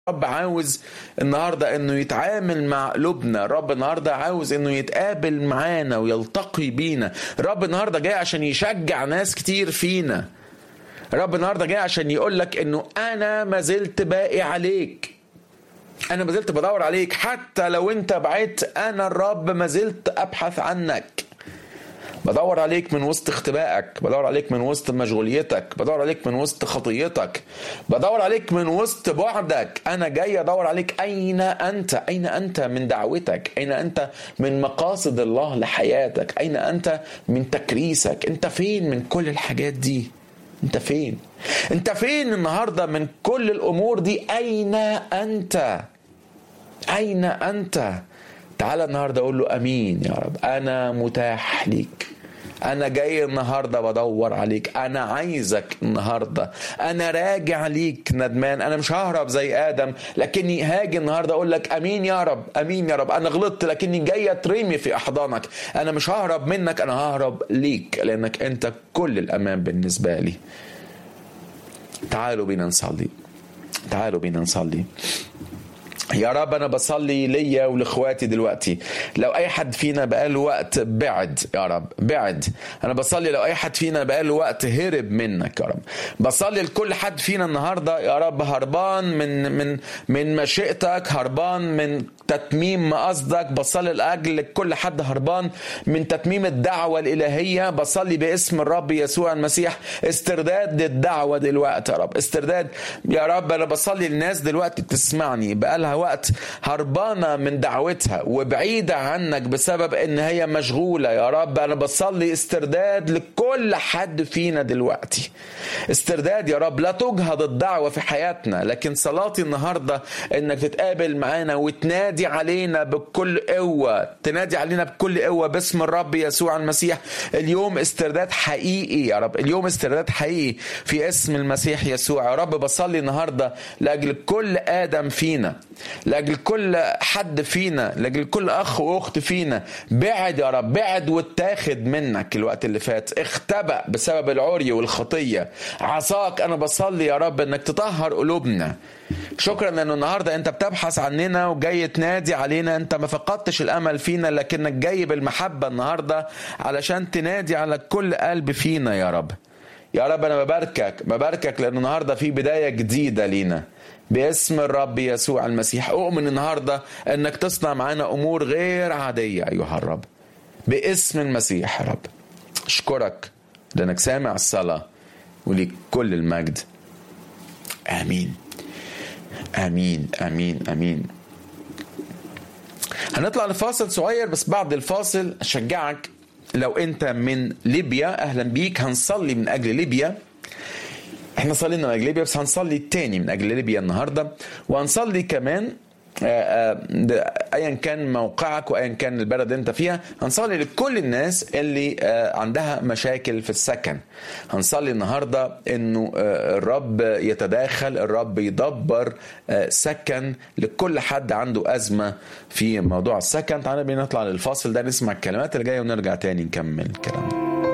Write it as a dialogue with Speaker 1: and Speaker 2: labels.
Speaker 1: الرب عاوز النهارده انه يتعامل مع قلوبنا الرب النهارده عاوز انه يتقابل معانا ويلتقي بينا الرب النهارده جاي عشان يشجع ناس كتير فينا الرب النهارده جاي عشان يقول لك انه انا ما زلت باقي عليك انا ما زلت بدور عليك حتى لو انت بعدت انا الرب ما زلت ابحث عنك بدور عليك من وسط اختبائك بدور عليك من وسط مشغوليتك بدور عليك من وسط خطيتك بدور عليك من وسط بعدك انا جاي ادور عليك اين انت اين انت من دعوتك اين انت من مقاصد الله لحياتك اين انت من تكريسك انت فين من كل الحاجات دي انت فين انت فين النهارده من كل الامور دي اين انت اين انت تعالى النهارده اقول له امين يا رب انا متاح ليك انا جاي النهارده بدور عليك انا عايزك النهارده انا راجع ليك ندمان انا مش ههرب زي ادم لكني هاجي النهارده اقول لك امين يا رب امين يا رب انا غلطت لكني جاي اترمي في احضانك انا مش ههرب منك انا ههرب ليك لانك انت كل الامان بالنسبه لي تعالوا بينا نصلي تعالوا بينا نصلي يا رب انا بصلي ليا ولاخواتي دلوقتي لو اي حد فينا بقاله وقت بعد يا رب بعد انا بصلي لو اي حد فينا بقاله وقت هرب منك يا رب بصلي لكل حد فينا النهارده يا رب هربان من من من مشيئتك هربان من تتميم مقصدك بصلي لاجل كل حد هربان من تتميم الدعوه الالهيه بصلي باسم الرب يسوع المسيح استرداد للدعوه دلوقتي يا رب استرداد يا رب انا بصلي للناس دلوقتي بتسمعني بقالها وقت هربانه من دعوتها وبعيده عنك بسبب ان هي مشغوله يا رب انا بصلي استرداد لكل حد فينا دلوقتي استرداد يا رب لا تجهض الدعوه في حياتنا لكن صلاتي النهارده انك تتقابل معانا وتنادي علينا بكل قوه تنادي علينا بكل قوه باسم الرب يسوع المسيح اليوم استرداد حقيقي يا رب اليوم استرداد حقيقي في اسم المسيح يسوع يا رب بصلي النهارده لاجل كل ادم فينا لاجل كل حد فينا لاجل كل اخ واخت فينا بعد يا رب بعد واتاخد منك الوقت اللي فات اختبأ بسبب العري والخطيه عصاك انا بصلي يا رب انك تطهر قلوبنا شكرا لانه النهارده انت بتبحث عننا وجاي تنادي علينا انت ما فقدتش الامل فينا لكنك جاي بالمحبه النهارده علشان تنادي على كل قلب فينا يا رب يا رب انا بباركك بباركك لان النهارده في بدايه جديده لينا باسم الرب يسوع المسيح اؤمن النهارده انك تصنع معانا امور غير عاديه ايها الرب باسم المسيح يا رب اشكرك لانك سامع الصلاه وليك كل المجد امين امين امين امين هنطلع لفاصل صغير بس بعد الفاصل اشجعك لو انت من ليبيا اهلا بيك هنصلي من اجل ليبيا احنا صلينا من اجل ليبيا بس هنصلي تاني من اجل ليبيا النهارده وهنصلي كمان ايا كان موقعك وايا كان البلد اللي انت فيها هنصلي لكل الناس اللي عندها مشاكل في السكن هنصلي النهارده انه الرب يتداخل الرب يدبر سكن لكل حد عنده ازمه في موضوع السكن تعالى بينا نطلع للفاصل ده نسمع الكلمات اللي جايه ونرجع تاني نكمل كلامنا